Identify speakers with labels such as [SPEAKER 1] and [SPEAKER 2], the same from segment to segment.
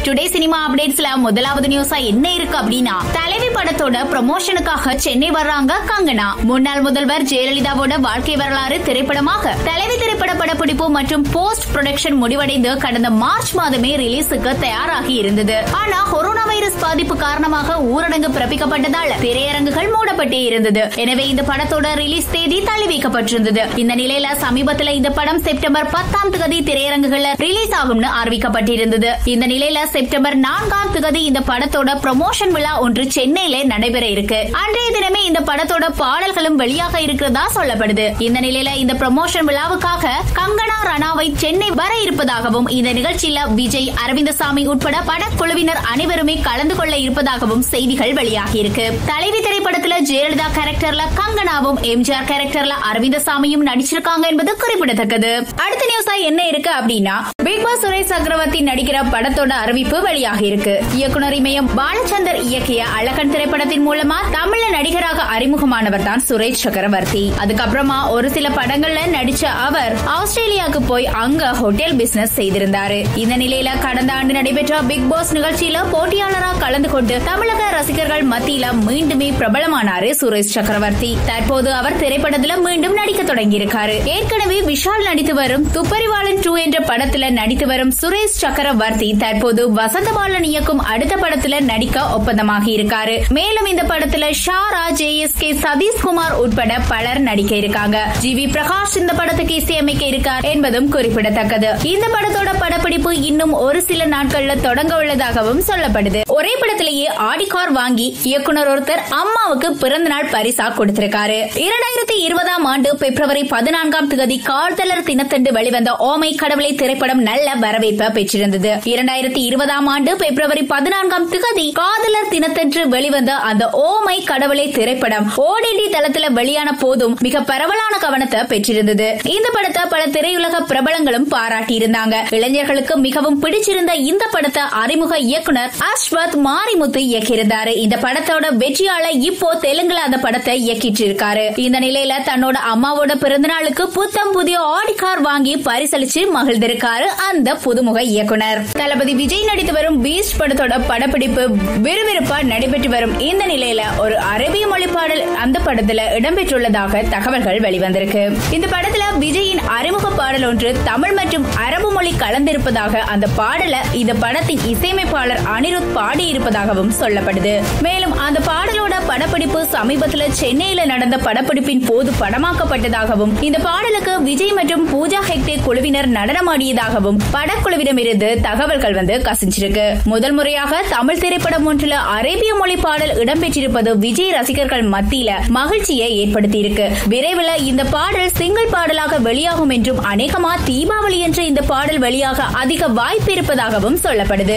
[SPEAKER 1] today cinema அப்டேட்ஸ்ல முதலாவது நியூஸா என்ன இருக்கு அப்படின்னா தலைவி படத்தோட ப்ரமோஷனுக்காக சென்னை வர்றாங்க கங்கனா முன்னாள் முதல்வர் ஜெயலலிதாவோட வாழ்க்கை வரலாறு திரைப்படமாக தலைவி திரைப்பட படப்பிடிப்பு மற்றும் போஸ்ட் ப்ரொடக்ஷன் முடிவடைந்து கடந்த மார்ச் மாதமே ரிலீஸுக்கு தயாராகி இருந்தது ஆனா கொரோனா வைரஸ் பாதிப்பு காரணமாக ஊரடங்கு பிறப்பிக்கப்பட்டதால திரையரங்குகள் மூடப்பட்டே இருந்தது எனவே இந்த படத்தோட ரிலீஸ் தேதி தள்ளி வைக்கப்பட்டிருந்தது இந்த நிலையில சமீபத்துல இந்த படம் செப்டம்பர் பத்தாம் தேதி திரையரங்குகள்ல ரிலீஸ் ஆகும்னு அறிவிக்கப்பட்டிருந்தது இந்த நிலையில செப்டம்பர் நான்காம் தேதி இந்த படத்தோட ப்ரமோஷன் விழா ஒன்று சென்னையில நடைபெற இருக்கு அன்றைய தினமே இந்த படத்தோட பாடல்களும் வெளியாக இருக்கிறதா சொல்லப்படுது இந்த நிலையில இந்த ப்ரமோஷன் விழாவுக்காக கங்கனா ரணாவை சென்னை வர இருப்பதாகவும் இந்த நிகழ்ச்சியில விஜய் அரவிந்தசாமி உட்பட படக்குழுவினர் அனைவருமே கலந்து கொள்ள இருப்பதாகவும் செய்திகள் வெளியாகி இருக்கு தலைவி திரைப்படத்துல ஜெயலலிதா கேரக்டர்ல கங்கனாவும் எம்ஜிஆர் கேரக்டர்ல அரவிந்தசாமியும் நடிச்சிருக்காங்க என்பது குறிப்பிடத்தக்கது அடுத்த நியூஸா என்ன இருக்கு அப்படின்னா பிக் பாஸ் சுரேஷ் சக்கரவர்த்தி நடிக்கிற படத்தோட அறிவிப்பு வெளியாகி இருக்கு இயக்குனர் இமயம் பாலச்சந்தர் இயக்கிய அழகன் திரைப்படத்தின் மூலமா தமிழ்ல நடிகராக அறிமுகமானவர் தான் சுரேஷ் சக்கரவர்த்தி அதுக்கப்புறமா ஒரு சில படங்கள்ல நடிச்ச அவர் ஆஸ்திரேலியாவுக்கு போய் அங்க ஹோட்டல் பிசினஸ் செய்திருந்தாரு இந்த நிலையில கடந்த ஆண்டு நடைபெற்ற பிக் பாஸ் நிகழ்ச்சியில போட்டியாளராக கலந்து கொண்டு தமிழக ரசிகர்கள் மத்தியில மீண்டுமே பிரபலமானாரு சுரேஷ் சக்கரவர்த்தி தற்போது அவர் திரைப்படத்துல மீண்டும் நடிக்க தொடங்கியிருக்காரு ஏற்கனவே விஷால் நடித்து வரும் துப்பறிவாளன் டூ என்ற படத்துல நடித்து வரும் சுரேஷ் சக்கரவர்த்தி தற்போது வசந்தபாலன் இயக்கும் அடுத்த படத்துல நடிக்க ஒப்பந்தமாகி இருக்காரு மேலும் இந்த படத்துல Shara J S K Sathishkumar உட்பட பலர் நடிக்க இருக்காங்க ஜி வி பிரகாஷ் இந்த படத்துக்கு இசையமைக்க இருக்கார் என்பதும் குறிப்பிடத்தக்கது இந்த படத்தோட படப்பிடிப்பு இன்னும் ஒரு சில நாட்கள்ல தொடங்க உள்ளதாகவும் சொல்லப்படுது ஒரே படத்திலேயே ஆடி கார் வாங்கி இயக்குனர் ஒருத்தர் அம்மாவுக்கு பிறந்த நாள் பரிசா கொடுத்திருக்காரு இரண்டாயிரத்தி இருபதாம் ஆண்டு பிப்ரவரி பதினான்காம் தேதி கார்தலர் தினத்தன்று வெளிவந்த ஓமை கடவுளை திரைப்படம் நல்ல வரவேற்பை பெற்றிருந்தது இரண்டாயிரத்தி இருபதாம் ஆண்டு பிப்ரவரி பதினான்காம் தேதி காதலர் தினத்தன்று வெளிவந்த அந்த ஓமை கடவுளை திரைப்படம் ஓடிடி தளத்துல வெளியான போதும் மிக பரவலான கவனத்தை பெற்றிருந்தது இந்த படத்தை பல திரையுலக பிரபலங்களும் பாராட்டியிருந்தாங்க இளைஞர்களுக்கு மிகவும் பிடிச்சிருந்த இந்த படத்தை அறிமுக இயக்குனர் அஸ்வத் மாரிமுத்து இயக்கியிருந்தாரு இந்த படத்தோட வெற்றியால இப்போ தெலுங்குல அந்த படத்தை இயக்கிட்டு இருக்காரு இந்த நிலையில தன்னோட அம்மாவோட பிறந்தநாளுக்கு புத்தம் புதிய ஆடி கார் வாங்கி பரிசளிச்சு மகிழ்ந்திருக்காரு அந்த புதுமுக இயக்குனர் தளபதி விஜய் நடித்து வரும் பீஸ்ட் படத்தோட படப்பிடிப்பு விறுவிறுப்பா நடைபெற்று வரும் இந்த நிலையில ஒரு அரபிய மொழி பாடல் அந்த படத்துல இடம்பெற்றுள்ளதாக தகவல்கள் வெளிவந்திருக்கு இந்த படத்துல விஜயின் அறிமுக பாடல் ஒன்று தமிழ் மற்றும் அரபு மொழி கலந்திருப்பதாக அந்த பாடல இந்த படத்தின் இசையமைப்பாளர் அனிருத் பாடியிருப்பதாகவும் சொல்லப்படுது மேலும் அந்த பாடலோட படப்பிடிப்பு சமீபத்துல சென்னையில நடந்த படப்பிடிப்பின் போது படமாக்கப்பட்டதாகவும் இந்த பாடலுக்கு விஜய் மற்றும் பூஜா ஹெக்டே குழுவினர் நடனமாடியதாகவும் படக்குழுவிடமிருந்து தகவல்கள் வந்து கசிஞ்சிருக்கு முதல் முறையாக தமிழ் திரைப்படம் ஒன்றில் அரேபிய மொழி பாடல் இடம்பெற்றிருப்பது விஜய் ரசிகர்கள் மத்தியில மகிழ்ச்சியை ஏற்படுத்தியிருக்கு விரைவில் இந்த பாடல் சிங்கிள் பாடலாக வெளியாகும் என்றும் அநேகமா தீபாவளி என்று இந்த பாடல் வெளியாக அதிக வாய்ப்பு இருப்பதாகவும் சொல்லப்படுது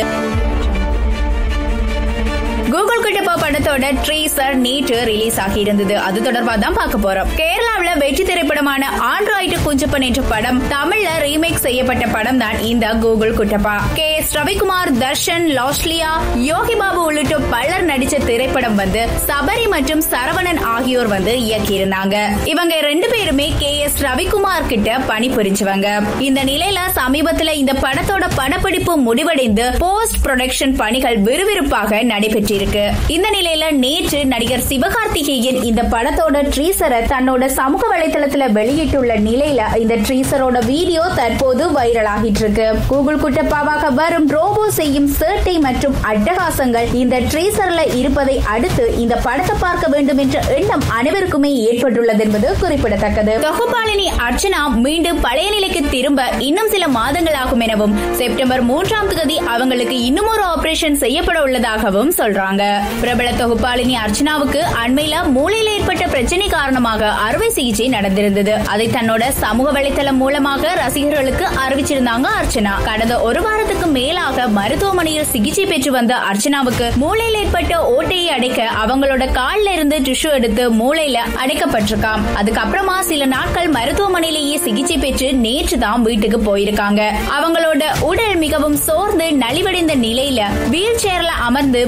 [SPEAKER 1] கூகுள் குட்டப்பா படத்தோட ட்ரீசர் நேற்று ரிலீஸ் ஆகி இருந்தது அது தொடர்பா தான் பார்க்க போறோம் கேரளாவுல வெற்றி திரைப்படமான ஆண்ட்ராய்டு குஞ்சப்பன் என்ற படம் தமிழ்ல ரீமேக் செய்யப்பட்ட படம் தான் இந்த Google Kuttappa K S Ravikumar Tharshan Losliya Yogi Babu உள்ளிட்ட பலர் நடிச்ச திரைப்படம் வந்து சபரி மற்றும் சரவணன் ஆகியோர் வந்து இயக்கியிருந்தாங்க இவங்க ரெண்டு பேருமே கே எஸ் ரவிக்குமார் கிட்ட பணிபுரிஞ்சவங்க இந்த நிலையில சமீபத்துல இந்த படத்தோட படப்பிடிப்பு முடிவடைந்து போஸ்ட் ப்ரொடக்ஷன் பணிகள் விறுவிறுப்பாக நடைபெற்றிருக்கு இந்த நிலையில நேற்று நடிகர் சிவகார்த்திகேயன் இந்த படத்தோட ட்ரீசரை தன்னோட சமூக வலைதளத்துல வெளியிட்டுள்ள நிலையில இந்த ட்ரீசரோட வீடியோ தற்போது வைரல் ஆகிட்டு இருக்கு கூகுள் குட்டப்பாவாக வரும் ரோபோ செய்யும் சேட்டை மற்றும் அட்டகாசங்கள் இந்த ட்ரீசர்ல இருப்பதை அடுத்து இந்த படத்தை பார்க்க வேண்டும் என்ற எண்ணம் அனைவருக்குமே ஏற்பட்டுள்ளது என்பது குறிப்பிடத்தக்கது தொகுப்பாளினி அர்ச்சனா மீண்டும் பழைய நிலைக்கு திரும்ப இன்னும் சில மாதங்கள் ஆகும் எனவும் செப்டம்பர் மூன்றாம் தேதி அவங்களுக்கு இன்னும் ஒரு ஆபரேஷன் செய்யப்பட உள்ளதாகவும் சொல்றாங்க பிரபல தொகுப்பாளினி அர்ச்சனாவுக்கு அண்மையில மூளையில் ஏற்பட்ட பிரச்சனை காரணமாக அறுவை சிகிச்சை நடந்திருந்தது அதை தன்னோட சமூக வலைத்தளம் மூலமாக ரசிகர்களுக்கு அறிவிச்சிருந்தாங்க அர்ச்சனா கடந்த ஒரு வாரத்துக்கு மேலாக மருத்துவமனையில் சிகிச்சை பெற்று வந்த அர்ச்சனாவுக்கு மூளையில் ஏற்பட்ட ஓட்டையை அடைக்க அவங்களோட கால்ல இருந்து டிஷ்யூ எடுத்து மூளையில அடைக்கப்பட்டிருக்காம் அதுக்கப்புறமா சில நாட்கள் மருத்துவமனையிலேயே சிகிச்சை பெற்று நேற்று தான் வீட்டுக்கு போயிருக்காங்க அவங்களோட உடல் மிகவும் சோர்ந்து நலிவடைந்த நிலையில வீல் சேர்ல அமர்ந்து வீடு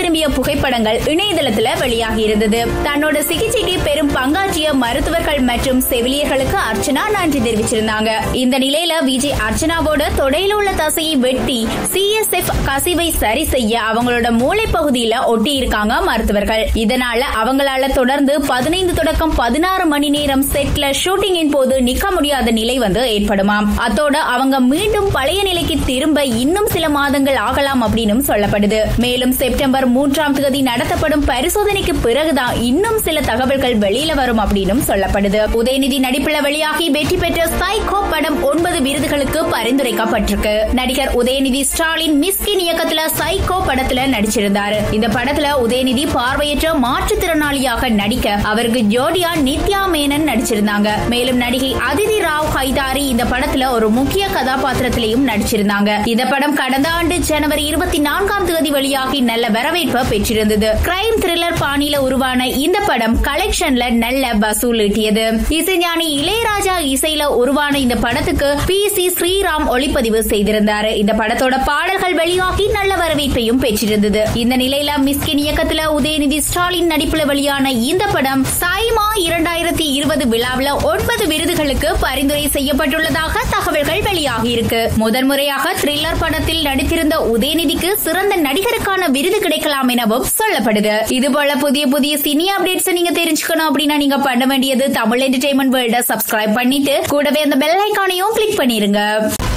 [SPEAKER 1] திரும்பிய புகைப்படங்கள் இணையதளத்துல வெளியாகி இருந்தது தன்னோட சிகிச்சைக்கு பெரும் பங்காற்றிய மருத்துவர்கள் மற்றும் செவிலியர்களுக்கு அர்ச்சனா நன்றி தெரிவிச்சிருந்தாங்க இந்த நிலையில விஜய் அர்ச்சனாவோட தொடையில உள்ள தசையை வெட்டி சிஎஸ்எஃப் கசிவை சரி செய்ய அவங்களோட மூளை பகுதியில ஒட்டி இருக்காங்க மருத்துவர்கள் இதனால அவங்களால தொடர்ந்து பதினைந்து தொடக்கம் பதினாறு மணி நேரம் செட்ல ஷூட்டிங்கின் போது நிக்க முடியாத நிலை வந்து ஏற்படுமாம் அத்தோட அவங்க மீண்டும் பழைய நிலைக்கு திரும்ப இன்னும் சில மாதங்கள் ஆகலாம் அப்படின்னு சொல்லப்படுது மேலும் செப்டம்பர் மூன்றாம் தேதி நடத்தப்படும் பரிசோதனைக்கு பிறகுதான் இன்னும் சில தகவல்கள் வெளியில வரும் அப்படின்னு சொல்லப்படுது உதயநிதி நடிப்புல வெளியாகி வெற்றி பெற்ற சைகோ படம் ஒன்பது விருதுகளுக்கு பரிந்துரைக்கப்பட்டிருக்கு நடிகர் உதயநிதி ஸ்டாலின் மிஸ்கின் இயக்கத்துல சைகோ படத்துல நடிச்சிருந்தாரு இந்த படத்துல உதயநிதி பார்வையற்ற மாற்றுத்திறனாளியாக நடிக்க அவருக்கு ஜோடியா நித்யா மேனன் நடிச்சிருந்தாங்க மேலும் நடிகை அதிதி ராவ் ஹைதாரி இந்த படத்துல ஒரு முக்கிய கதாபாத்திரத்திலையும் நடிச்சிருந்தாங்க இந்த படம் கடந்த ஆண்டு ஜனவரி இருபத்தி நான்காம் தேதி வெளியாகி நல்ல வரவேற்பை பெற்றிருந்தது கிரைம் த்ரில்லர் பாணியில உருவான இந்த படம் கலெக்ஷன்ல நல்ல வசூல் ஈட்டியது இசைஞானி இளையராஜா இசையில உருவான இந்த படத்துக்கு பி சி ஸ்ரீராம் ஒளிப்பதிவு செய்திருந்தாரு இந்த படத்தோட பாடல்கள் வெளியாகி நல்ல வரவேற்பையும் பெற்றிருந்தது இந்த நிலையில மிஸ்கின் இயக்கத்துல உதயநிதி ஸ்டாலின் நடிப்புல வெளியான இந்த படம் சாய்மா இரண்டாயிரத்தி இருபது விழாவில் ஒன்பது விருதுகளுக்கு பரிந்துரை செய்யப்பட்டுள்ளதாக தகவல்கள் வெளியாகி இருக்கு முதன் முறையாக த்ரில்லர் படத்தில் நடித்திருந்த உதயநிதிக்கு சிறந்த நடிகருக்கான விருது கிடைக்கலாம் எனவும் சொல்லப்படுது இதுபோல புதிய புதிய சினி அப்டேட்ஸ் நீங்க தெரிஞ்சுக்கணும் அப்படின்னா நீங்க பண்ண வேண்டியது தமிழ் என்டர்டைன்மெண்ட் வேர்ல்ட சப்ஸ்கிரைப் பண்ணிட்டு கூடவே அந்த பெல் ஐக்கானையும் கிளிக் பண்ணிருங்க